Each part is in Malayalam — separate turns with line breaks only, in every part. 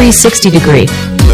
360 degree.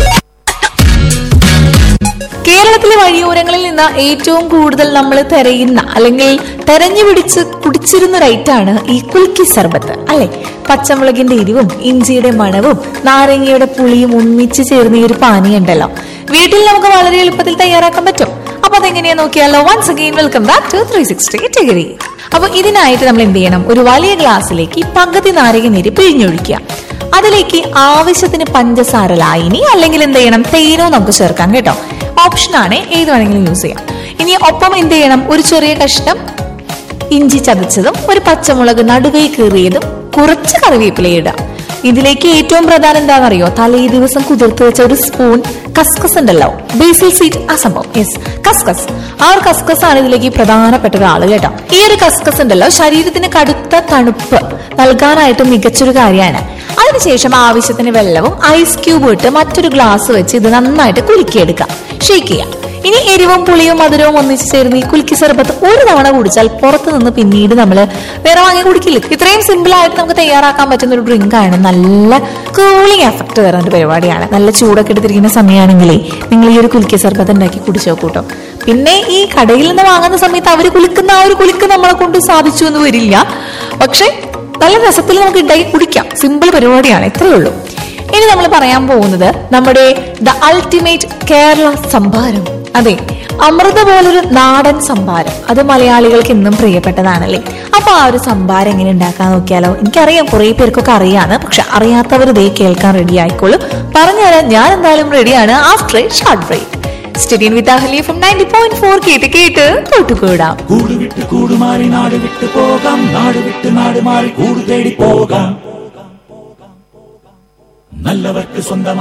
കേരളത്തിലെ വഴിയോരങ്ങളിൽ നിന്ന് ഏറ്റവും കൂടുതൽ നമ്മൾ തെരയുന്ന അല്ലെങ്കിൽ തെരഞ്ഞു പിടിച്ച് കുടിച്ചിരുന്ന റൈറ്റാണ് ഈ കുൽക്കി സർബത്ത് അല്ലെ പച്ചമുളകിന്റെ എരിവും ഇഞ്ചിയുടെ മണവും നാരങ്ങയുടെ പുളിയും ഒന്നിച്ച് ചേർന്ന ഈ ഒരു പാനീയം ഉണ്ടല്ലോ വീട്ടിൽ നമുക്ക് വളരെ എളുപ്പത്തിൽ തയ്യാറാക്കാൻ പറ്റും അപ്പൊ അതെങ്ങനെയാ നോക്കിയാലോ once again welcome back to three sixty degree അപ്പൊ ഇതിനായിട്ട് നമ്മൾ എന്ത് ചെയ്യണം ഒരു വലിയ ഗ്ലാസ്സിലേക്ക് പകുതി നാരങ്ങ നീര് പിഴിഞ്ഞൊഴിക്കുക അതിലേക്ക് ആവശ്യത്തിന് പഞ്ചസാര ലായനി അല്ലെങ്കിൽ എന്ത് ചെയ്യണം തേനോ നമുക്ക് ചേർക്കാം കേട്ടോ ഓപ്ഷനാണ് ഏത് വേണമെങ്കിലും യൂസ് ചെയ്യാം ഇനി ഒപ്പം എന്ത് ചെയ്യണം ഒരു ചെറിയ കഷ്ണം ഇഞ്ചി ചതച്ചതും ഒരു പച്ചമുളക് നടുകൈ കീറിയതും കുറച്ച് കറിവേപ്പില ഇടാം ഇതിലേക്ക് ഏറ്റവും പ്രധാനം എന്താണെന്നറിയോ തലേ ദിവസം കുതിർത്ത് വെച്ച ഒരു സ്പൂൺ കസ്കസ് ഉണ്ടല്ലോ ബേസിൽ സീറ്റ് ആ സംഭവം യെസ് കസ്കസ് ആ ഒരു കസ്കസ് ആണ് ഇതിലേക്ക് പ്രധാനപ്പെട്ട ഒരാള് കേട്ടോ ഈ ഒരു കസ്കസ് ഉണ്ടല്ലോ ശരീരത്തിന് കടുത്ത തണുപ്പ് നൽകാനായിട്ട് മികച്ചൊരു കാര്യമാണ് അതിനുശേഷം ആവശ്യത്തിന് വെള്ളവും ഐസ് ക്യൂബ് ഇട്ട് മറ്റൊരു ഗ്ലാസ് വെച്ച് ഇത് നന്നായിട്ട് കുലുക്കിയെടുക്കാം ഷേക്ക് ചെയ്യാം ഇനി എരിവും പുളിയും മധുരവും ഒന്നിച്ച് ചേർന്ന് ഈ കുലുക്കി സർബത്ത് ഒരു തവണ കുടിച്ചാൽ പുറത്തു നിന്ന് പിന്നീട് നമ്മൾ വേറെ വാങ്ങി കുടിക്കില്ല ഇത്രയും സിമ്പിൾ ആയിട്ട് നമുക്ക് തയ്യാറാക്കാൻ പറ്റുന്ന ഒരു ഡ്രിങ്ക് ആണ് നല്ല കൂളിംഗ് എഫക്ട് തരുന്ന ഒരു പരിപാടിയാണ് നല്ല ചൂടൊക്കെ എടുത്തിരിക്കുന്ന സമയമാണെങ്കിലേ നിങ്ങൾ ഈ ഒരു കുലുക്കി സർബത്ത് ഉണ്ടാക്കി കുടിച്ചു നോക്കൂട്ടോ പിന്നെ ഈ കടയിൽ നിന്ന് വാങ്ങുന്ന സമയത്ത് അവർ കുലുക്കുന്ന ആ ഒരു കുലുക്ക് നമ്മളെ കൊണ്ട് സാധിച്ചു എന്ന് വരില്ല പക്ഷെ നല്ല രസത്തിൽ നമുക്ക് ഉണ്ടാക്കി കുടിക്കാം സിമ്പിൾ പരിപാടിയാണ് ഇത്രയേ ഉള്ളൂ ഇനി നമ്മൾ പറയാൻ പോകുന്നത് നമ്മുടെ ദ അൾട്ടിമേറ്റ് കേരള സംഭാരം അതെ അമൃത പോലൊരു നാടൻ സംഭാരം അത് മലയാളികൾക്ക് എന്നും പ്രിയപ്പെട്ടതാണല്ലേ അപ്പൊ ആ ഒരു സംഭാരം എങ്ങനെ ഉണ്ടാക്കാൻ നോക്കിയാലോ എനിക്കറിയാം കുറെ പേർക്കൊക്കെ അറിയാന്ന് പക്ഷെ അറിയാത്തവർ ഇതേ കേൾക്കാൻ റെഡി ആയിക്കോളും പറഞ്ഞുതരാൻ ഞാൻ എന്തായാലും റെഡിയാണ് after a short break stay tuned with Ahali from ninety point four കേട്ട് കേട്ട് കൂട്ടുകൂടാം
കൂട് വിട്ട് കൂടുമാറി നാട് വിട്ട് പോകാം നാട് വിട്ട് നാട് മാറി കൂട് തേടി പോകാം നല്ലവർക്ക് സ്വന്തം